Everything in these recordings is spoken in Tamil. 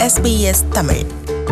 SBS தமிழ்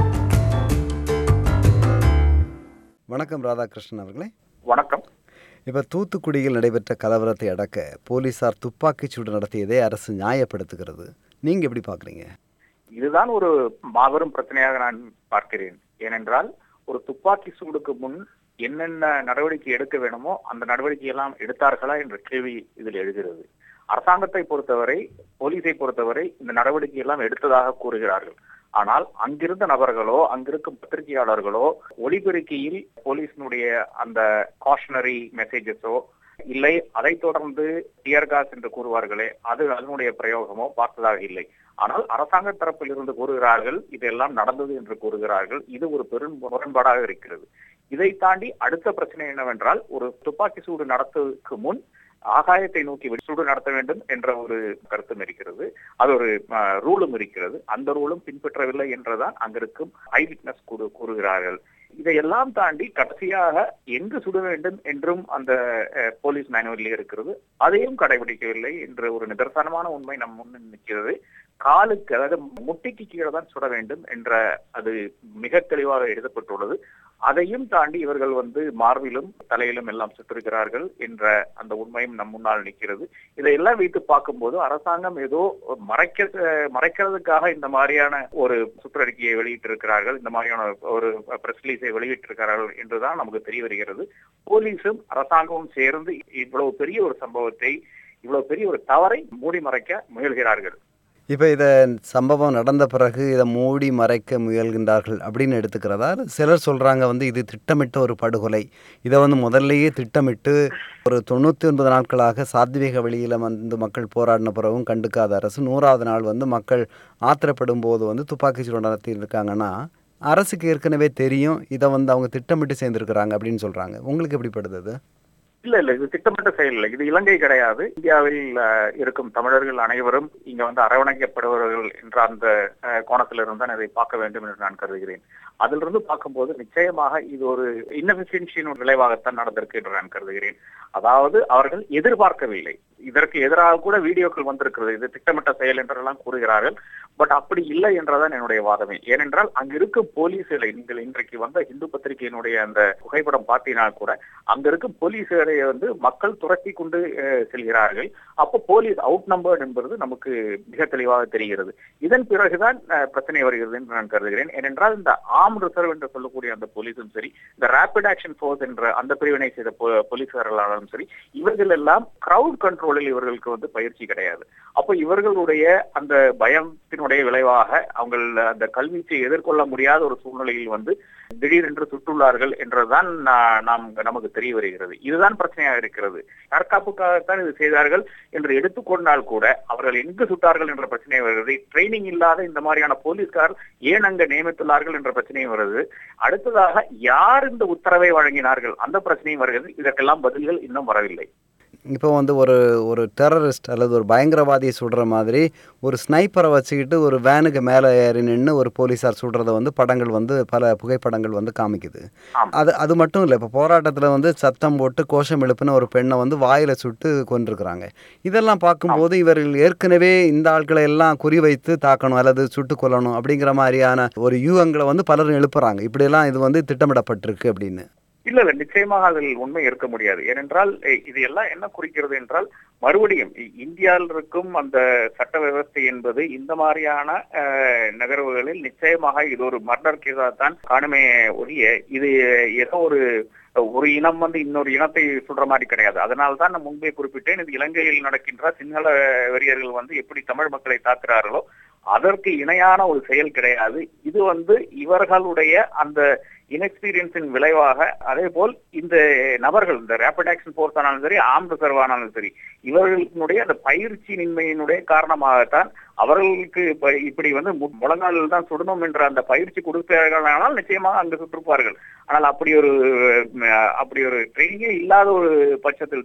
வணக்கம் ராதாகிருஷ்ணன் அவர்களே வணக்கம் இப்போ தூத்துக்குடியில் நடைபெற்ற கலவரத்தை அடக்க போலீசார் துப்பாக்கிச் சூடு நடத்தியதை அரசு நியாயப்படுத்துகிறது நீங்கள் எப்படி பார்க்குறீங்க இதுதான் ஒரு மாபெரும் பிரச்சனையாக நான் பார்க்கிறேன் ஏனென்றால் ஒரு துப்பாக்கி சூடுக்கு முன் என்னென்ன நடவடிக்கை எடுக்க வேணுமோ அந்த நடவடிக்கை எல்லாம் எடுத்தார்களா என்ற கேள்வி இதில் எழுகிறது அரசாங்கத்தை பொறுத்தவரை போலீஸை பொறுத்தவரை இந்த நடவடிக்கை எல்லாம் எடுத்ததாக கூறுகிறார்கள் ஆனால் அங்கிருந்த நபர்களோ அங்கிருக்கும் பத்திரிகையாளர்களோ ஒளிபெருக்கியில் போலீஸினுடைய அந்த காஷனரி மெசேஜஸோ இல்லை அதைத் தொடர்ந்து டியர்காஸ் என்று கூறுவார்களே அது அதனுடைய பிரயோகமோ பார்த்ததாக இல்லை ஆனால் அரசாங்க தரப்பில் இருந்து கூறுகிறார்கள் இதெல்லாம் நடந்தது என்று கூறுகிறார்கள் இது ஒரு பெரும் முரண்பாடாக இருக்கிறது இதை தாண்டி அடுத்த பிரச்சனை என்னவென்றால் ஒரு துப்பாக்கி சூடு நடத்துவதற்கு முன் ஆகாயத்தை நோக்கி சூடு நடத்த வேண்டும் என்ற ஒரு கருத்தும் இருக்கிறது அது ஒரு ரூலும் இருக்கிறது அந்த ரூலும் பின்பற்றவில்லை என்றுதான் அங்கிருக்கும் ஐ விட்னஸ் கூறு கூறுகிறார்கள் இதையெல்லாம் தாண்டி கடைசியாக எங்கு சுட வேண்டும் என்றும் அந்த போலீஸ் மேனுவலில் இருக்கிறது அதையும் கடைபிடிக்கவில்லை என்ற ஒரு நிதர்சனமான உண்மை நம் முன் நிற்கிறது காலுக்கு அதாவது முட்டிக்கு கீழே தான் சுட வேண்டும் என்ற அது மிக தெளிவாக எழுதப்பட்டுள்ளது அதையும் தாண்டி இவர்கள் வந்து மார்பிலும் தலையிலும் எல்லாம் சுற்றிருக்கிறார்கள் என்ற அந்த உண்மையும் நம் முன்னால் நிற்கிறது இதையெல்லாம் வைத்து பார்க்கும்போது அரசாங்கம் ஏதோ மறைக்க மறைக்கிறதுக்காக இந்த மாதிரியான ஒரு சுற்றறிக்கையை வெளியிட்டிருக்கிறார்கள் இந்த மாதிரியான ஒரு பிரஸ் ரிலீஸை வெளியிட்டிருக்கிறார்கள் என்றுதான் நமக்கு தெரிய வருகிறது போலீஸும் அரசாங்கமும் சேர்ந்து இவ்வளவு பெரிய ஒரு சம்பவத்தை இவ்வளவு பெரிய ஒரு தவறை மூடி மறைக்க முயல்கிறார்கள் இப்போ இதை சம்பவம் நடந்த பிறகு இதை மூடி மறைக்க முயல்கின்றார்கள் அப்படின்னு எடுத்துக்கிறதா சிலர் சொல்கிறாங்க வந்து இது திட்டமிட்ட ஒரு படுகொலை இதை வந்து முதல்லையே திட்டமிட்டு ஒரு தொண்ணூற்றி ஒன்பது நாட்களாக சாத்வீக வழியில் வந்து மக்கள் போராடின பிறகும் கண்டுக்காத அரசு நூறாவது நாள் வந்து மக்கள் ஆத்திரப்படும் போது வந்து துப்பாக்கிச்சூடு நடத்தி இருக்காங்கன்னா அரசுக்கு ஏற்கனவே தெரியும் இதை வந்து அவங்க திட்டமிட்டு சேர்ந்துருக்கிறாங்க அப்படின்னு சொல்கிறாங்க உங்களுக்கு எப்படிப்படுது அது இல்ல இல்ல இது திட்டமிட்ட செயல் இல்லை இது இலங்கை கிடையாது இந்தியாவில் இருக்கும் தமிழர்கள் அனைவரும் இங்க வந்து அரவணைக்கப்படுபவர்கள் என்ற அந்த கோணத்திலிருந்து தான் இதை பார்க்க வேண்டும் என்று நான் கருதுகிறேன் அதிலிருந்து பார்க்கும்போது நிச்சயமாக இது ஒரு இன்னபிஷியன்சியின் விளைவாகத்தான் நடந்திருக்கு என்று நான் கருதுகிறேன் அதாவது அவர்கள் எதிர்பார்க்கவில்லை இதற்கு எதிராக கூட வீடியோக்கள் வந்திருக்கிறது இது திட்டமிட்ட செயல் என்றெல்லாம் கூறுகிறார்கள் பட் அப்படி இல்லை என்றதான் என்னுடைய வாதமே ஏனென்றால் அங்க இருக்கும் போலீஸ்களை நீங்கள் இன்றைக்கு வந்த இந்து பத்திரிகையினுடைய அந்த புகைப்படம் பார்த்தீங்கன்னா கூட அங்க இருக்கும் போலீஸ்களை வந்து மக்கள் துரத்தி கொண்டு செல்கிறார்கள் அப்போ போலீஸ் அவுட் நம்பர்ட் என்பது நமக்கு மிக தெளிவாக தெரிகிறது இதன் பிறகுதான் பிரச்சனை வருகிறது என்று நான் கருதுகிறேன் ஏனென்றால் இந்த ஆம் ரிசர்வ் என்று சொல்லக்கூடிய அந்த போலீஸும் சரி இந்த ரேபிட் ஆக்ஷன் போர்ஸ் என்ற அந்த பிரிவினை செய்த போலீஸ்காரர்களாலும் சரி இவர்கள் எல்லாம் கிரவுட் கண்ட்ரோலில் இவர்களுக்கு வந்து பயிற்சி கிடையாது அப்போ இவர்களுடைய அந்த பயத்தினுடைய விளைவாக அவங்க அந்த கல்வீச்சை எதிர்கொள்ள முடியாத ஒரு சூழ்நிலையில் வந்து திடீரென்று சுட்டுள்ளார்கள் என்றுதான் நாம் நமக்கு தெரிய வருகிறது இதுதான் பிரச்சனையாக இருக்கிறது தற்காப்புக்காகத்தான் இது செய்தார்கள் என்று எடுத்துக்கொண்டால் கூட அவர்கள் எங்கு சுட்டார்கள் என்ற பிரச்சனை வருகிறது ட்ரைனிங் இல்லாத இந்த மாதிரியான போலீஸ்கார் ஏன் அங்க நியமித்துள்ளார்கள் என்ற பிரச்சனையும் வருது அடுத்ததாக யார் இந்த உத்தரவை வழங்கினார்கள் அந்த பிரச்சனையும் வருகிறது இதற்கெல்லாம் பதில்கள் இன்னும் வரவில்லை இப்போ வந்து ஒரு ஒரு டெரரிஸ்ட் அல்லது ஒரு பயங்கரவாதியை சுடுற மாதிரி ஒரு ஸ்னைப்பரை வச்சுக்கிட்டு ஒரு வேனுக்கு மேலே ஏறி நின்று ஒரு போலீஸார் சுடுறத வந்து படங்கள் வந்து பல புகைப்படங்கள் வந்து காமிக்குது அது அது மட்டும் இல்லை இப்போ போராட்டத்தில் வந்து சத்தம் போட்டு கோஷம் எழுப்புன ஒரு பெண்ணை வந்து வாயில் சுட்டு கொண்டிருக்கிறாங்க இதெல்லாம் பார்க்கும்போது இவர்கள் ஏற்கனவே இந்த ஆட்களை எல்லாம் குறிவைத்து தாக்கணும் அல்லது சுட்டு கொல்லணும் அப்படிங்கிற மாதிரியான ஒரு யூகங்களை வந்து பலரும் எழுப்புறாங்க இப்படியெல்லாம் இது வந்து திட்டமிடப்பட்டிருக்கு அப்படின்னு இல்ல இல்ல நிச்சயமாக அதில் உண்மை இருக்க முடியாது ஏனென்றால் இது எல்லாம் என்ன குறிக்கிறது என்றால் மறுபடியும் இந்தியாவில் இருக்கும் அந்த சட்ட விவஸ்தை என்பது இந்த மாதிரியான நகர்வுகளில் நிச்சயமாக இது ஒரு மர்டர் கேஸா தான் காணுமே ஒழிய இது ஏதோ ஒரு ஒரு இனம் வந்து இன்னொரு இனத்தை சொல்ற மாதிரி கிடையாது அதனால தான் நான் முன்பே குறிப்பிட்டேன் இது இலங்கையில் நடக்கின்ற சிங்கள வெறியர்கள் வந்து எப்படி தமிழ் மக்களை தாக்குறார்களோ அதற்கு இணையான ஒரு செயல் கிடையாது இது வந்து இவர்களுடைய அந்த இன்எக்ஸ்பீரியன்ஸின் விளைவாக அதே போல் இந்த நபர்கள் இந்த ரேபிட் ஆக்ஷன் போர்ஸ் ஆனாலும் சரி ஆம் ரிசர்வ் ஆனாலும் சரி இவர்களுடைய அந்த பயிற்சியின்மையினுடைய காரணமாகத்தான் அவர்களுக்கு இப்படி வந்து முழங்காலில் தான் சுடணும் என்ற அந்த பயிற்சி கொடுப்பார்கள் நிச்சயமாக அங்கு சுற்றிருப்பார்கள் ஆனால் அப்படி ஒரு அப்படி ஒரு ட்ரைனிங்கே இல்லாத ஒரு பட்சத்தில் தான்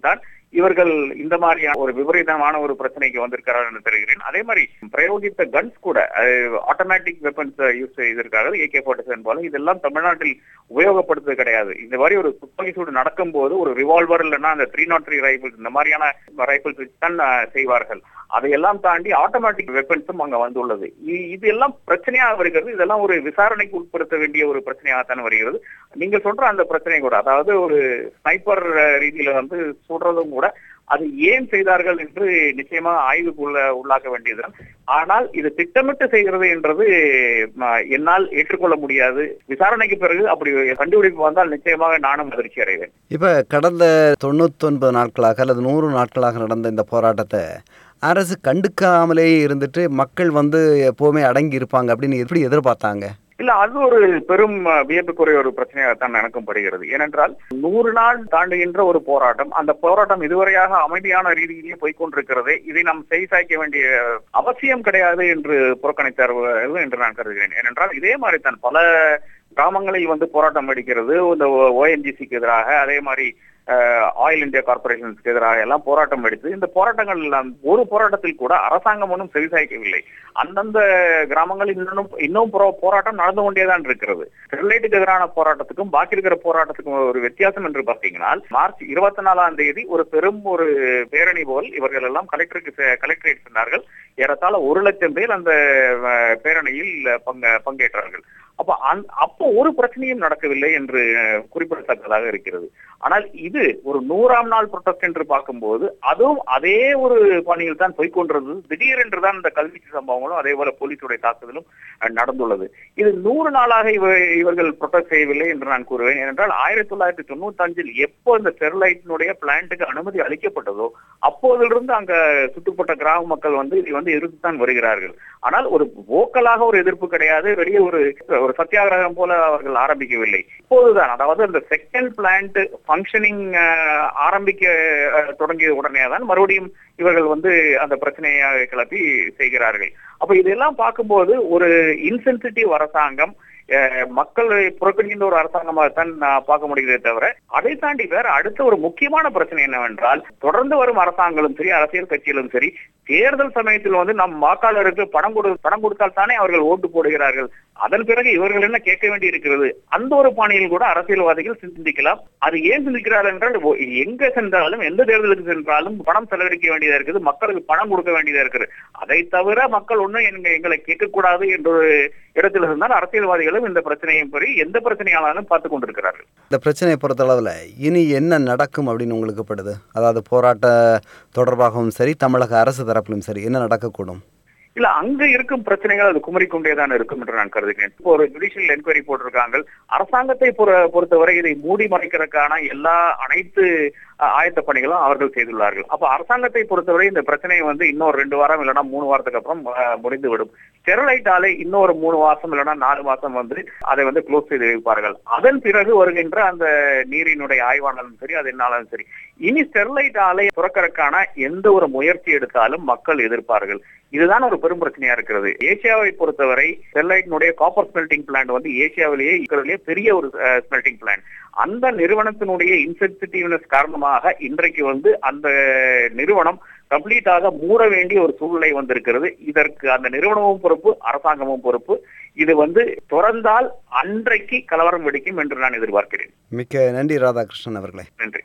இவர்கள் இந்த மாதிரியான ஒரு விபரீதமான ஒரு பிரச்சனைக்கு வந்திருக்கிறார்கள் என்று தெரிகிறேன் அதே மாதிரி பிரயோகித்த கன்ஸ் கூட ஆட்டோமேட்டிக் வெப்பன்ஸ் யூஸ் செய்திருக்கார்கள் ஏகே போர்ட்டி செவன் போல இதெல்லாம் தமிழ்நாட்டில் உபயோகப்படுத்துவது கிடையாது இந்த மாதிரி ஒரு துப்பாக்கி சூடு நடக்கும்போது ஒரு ரிவால்வர் இல்லைன்னா அந்த த்ரீ நாட் த்ரீ ரைபிள்ஸ் இந்த மாதிரியான ரைபிள்ஸ் வச்சு தான் அஹ், செய்வார்கள் அதையெல்லாம் தாண்டி ஆட்டோமேட்டிக் வெப்பன்ஸும் அங்க வந்துள்ளது இ- இது எல்லாம் பிரச்சனையாக வருகிறது இதெல்லாம் ஒரு விசாரணைக்கு உட்படுத்த வேண்டிய ஒரு பிரச்சனையாகத்தான் வருகிறது நீங்க சொல்ற அந்த பிரச்சனை கூட அதாவது ஒரு ஸ்னைப்பர் ரீதியில வந்து சொல்றதும் கூட அது ஏன் செய்தார்கள் என்று நிச்சயமாக ஆய்வுக்கு உள்ள உள்ளாக்க வேண்டியதுதான் ஆனால் இது திட்டமிட்டு செய்கிறது என்றது ம, என்னால் ஏற்றுக்கொள்ள முடியாது விசாரணைக்கு பிறகு அப்படி கண்டுபிடிப்பு வந்தால் நிச்சயமாக நானும் அதிர்ச்சி அடைவேன் இப்போ கடந்த தொண்ணூத்தொன்பது நாட்களாக அல்லது நூறு நாட்களாக நடந்த இந்த போராட்டத்தை அரசு கண்டுக்காமலே இருந்துட்டு மக்கள் வந்து எப்போவுமே அடங்கி இருப்பாங்க அப்படின்னு எப்படி எதிர்பார்த்தாங்க இல்ல அது ஒரு பெரும் அஹ், வியப்புக்குரிய ஒரு பிரச்சனையாகத்தான் எனக்கும் படுகிறது ஏனென்றால் நூறு நாள் தாண்டுகின்ற ஒரு போராட்டம் அந்த போராட்டம் இதுவரையாக அமைதியான ரீதியிலேயே போய்க்கொண்டிருக்கிறதே இதை நாம் செய் சாய்க்க வேண்டிய அவசியம் கிடையாது என்று புறக்கணித்தார்கள் என்று நான் கருதுகிறேன் ஏனென்றால் இதே மாதிரி தான் பல கிராமங்களில் வந்து போராட்டம் வெடிக்கிறது இந்த ஓஎன்ஜிசிக்கு எதிராக அதே மாதிரி ஆயில் இந்தியா கார்பரேஷனுக்கு எதிராக எல்லாம் போராட்டம் வெடித்து இந்த போராட்டங்கள் எல்லாம் ஒரு போராட்டத்தில் கூட அரசாங்கம் ஒன்றும் செவிசாய்க்கவில்லை அந்தந்த கிராமங்களில் இன்னும் இன்னும் புற- போராட்டம் நடந்து கொண்டேதான் இருக்கிறது ஸ்டெர்லைட்டுக்கு எதிரான போராட்டத்துக்கும் பாக்கி இருக்கிற போராட்டத்துக்கும் ஒரு வித்தியாசம் என்று பார்த்தீங்கன்னா மார்ச் இருபத்தி நாலாம் தேதி ஒரு பெரும் ஒரு பேரணி போல் இவர்கள் எல்லாம் கலெக்டருக்கு செ- கலெக்டரேட் சென்றார்கள் ஏறத்தாழ ஒரு லட்சம் பேர் அந்த அஹ், பேரணியில் பங்க பங்கேற்றார்கள் அப்ப அந் அப்போ ஒரு பிரச்சனையும் நடக்கவில்லை என்று அஹ், குறிப்பிடத்தக்கதாக இருக்கிறது ஆனால் இது ஒரு நூறாம் நாள் புரொட்டஸ்ட் என்று பார்க்கும்போது அதுவும் அதே ஒரு பணியில் தான் போய்க்கொண்டிருந்தது திடீரென்று தான் இந்த கல்வி சம்பவங்களும் அதே போல போலீசுடைய தாக்குதலும் அஹ், நடந்துள்ளது இது நூறு நாளாக இவ இவர்கள் ப்ரொடெக்ட் செய்யவில்லை என்று நான் கூறுவேன் ஏனென்றால் ஆயிரத்தி தொள்ளாயிரத்தி தொண்ணூத்தி அஞ்சில் எப்போ இந்த ஸ்டெர்லைட்டினுடைய பிளான்ட்டுக்கு அனுமதி அளிக்கப்பட்டதோ அப்போதிலிருந்து அங்க சுற்றுப்பட்ட கிராம மக்கள் வந்து இதை வந்து எதிர்த்துத்தான் வருகிறார்கள் ஆனால் ஒரு ஓக்கலாக ஒரு எதிர்ப்பு கிடையாது வெளியே ஒரு ஒரு சத்தியாகிரகம் போல அவர்கள் ஆரம்பிக்கவில்லை இப்போதுதான் அதாவது அந்த செகண்ட் பிளான்ட் ஃபங்க்ஷனிங் ஆரம்பிக்க அஹ், தொடங்கிய உடனே தான் மறுபடியும் இவர்கள் வந்து அந்த பிரச்சனையை கிளப்பி செய்கிறார்கள் அப்ப இதெல்லாம் பார்க்கும்போது ஒரு இன்சென்சிட்டிவ் அரசாங்கம் அஹ், மக்களை புறக்கணிக்கின்ற ஒரு அரசாங்கமாகத்தான் நான் பார்க்க முடிகிறதே தவிர அதை தாண்டி வேற அடுத்த ஒரு முக்கியமான பிரச்சனை என்னவென்றால் தொடர்ந்து வரும் அரசாங்கங்களும் சரி அரசியல் கட்சிகளும் சரி தேர்தல் சமயத்தில் வந்து நம் வாக்காளருக்கு பணம் கொடு பணம் கொடுத்தால் தானே அவர்கள் ஓட்டு போடுகிறார்கள் அதன் பிறகு இவர்கள் என்ன கேட்க வேண்டி இருக்கிறது அந்த ஒரு பாணியில் கூட அரசியல்வாதிகள் சிந்திக்கலாம் அது ஏன் சிந்திக்கிறார்கள் என்றால் ஒ- எங்க சென்றாலும் எந்த தேர்தலுக்கு சென்றாலும் பணம் செலவழிக்க வேண்டியதா இருக்குது மக்களுக்கு பணம் கொடுக்க வேண்டியதா இருக்குது அதை தவிர மக்கள் ஒண்ணும் எங்க எங்களை கேட்கக்கூடாது என்ற ஒரு இடத்தில் இருந்தால் அரசியல்வாதிகளும் இந்த பிரச்சனையும் பற்றி எந்த பிரச்சனையானாலும் பார்த்து கொண்டிருக்கிறார்கள் இந்த பிரச்சனையை பொறுத்தளவில் இனி என்ன நடக்கும் அப்படின்னு உங்களுக்கு படுது அதாவது போராட்ட தொடர்பாகவும் சரி தமிழக அரசு தரப்பிலும் சரி என்ன நடக்கக்கூடும் இல்ல அங்க இருக்கும் பிரச்சனைகள் அது குமரிக்கொண்டேதான் இருக்கும் என்று நான் கருதுகிறேன் இப்போ ஒரு ஜுடிஷியல் என்கொயரி போட்டிருக்காங்க அரசாங்கத்தை பொற- பொறுத்தவரை இதை மூடி மறைக்கிறதுக்கான எல்லா அனைத்து அஹ், ஆயத்த பணிகளும் அவர்கள் செய்துள்ளார்கள் அப்ப அரசாங்கத்தை பொறுத்தவரை இந்த பிரச்சனை வந்து இன்னொரு ரெண்டு வாரம் இல்லைன்னா மூணு வாரத்துக்கு அப்புறம் அஹ், முடிந்து விடும் ஸ்டெர்லைட் ஆலை இன்னொரு மூணு மாசம் இல்லைன்னா நாலு மாசம் வந்து அதை வந்து க்ளோஸ் செய்து வைப்பார்கள் அதன் பிறகு வருகின்ற அந்த நீரினுடைய ஆய்வானாலும் சரி அது என்னாலும் சரி இனி ஸ்டெர்லைட் ஆலை துறக்கறதுக்கான எந்த ஒரு முயற்சி எடுத்தாலும் மக்கள் எதிர்ப்பார்கள் இதுதான் ஒரு பெரும் பிரச்சனையா இருக்கிறது ஏசியாவை பொறுத்தவரை ஸ்டெர்லைட்டினுடைய காப்பர் ஸ்மெல்டிங் பிளான்ட் வந்து ஏசியாவிலேயே இருக்கிறதுலேயே பெரிய ஒரு ஸ்மெல்டிங் பிளான்ட் அந்த நிறுவனத்தினுடைய இன்சென்சிட்டிவ்னஸ் காரணமாக இன்றைக்கு வந்து அந்த நிறுவனம் கம்ப்ளீட்டாக மூட வேண்டிய ஒரு சூழ்நிலை வந்திருக்கிறது இதற்கு அந்த நிறுவனமும் பொறுப்பு அரசாங்கமும் பொறுப்பு இது வந்து தொடர்ந்தால் அன்றைக்கு கலவரம் வெடிக்கும் என்று நான் எதிர்பார்க்கிறேன் மிக்க நன்றி ராதாகிருஷ்ணன் அவர்களே நன்றி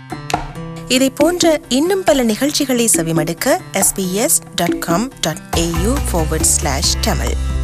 இதை போன்ற இன்னும் பல நிகழ்ச்சிகளை செவிமடுக்க sbs.com.au forward slash tamil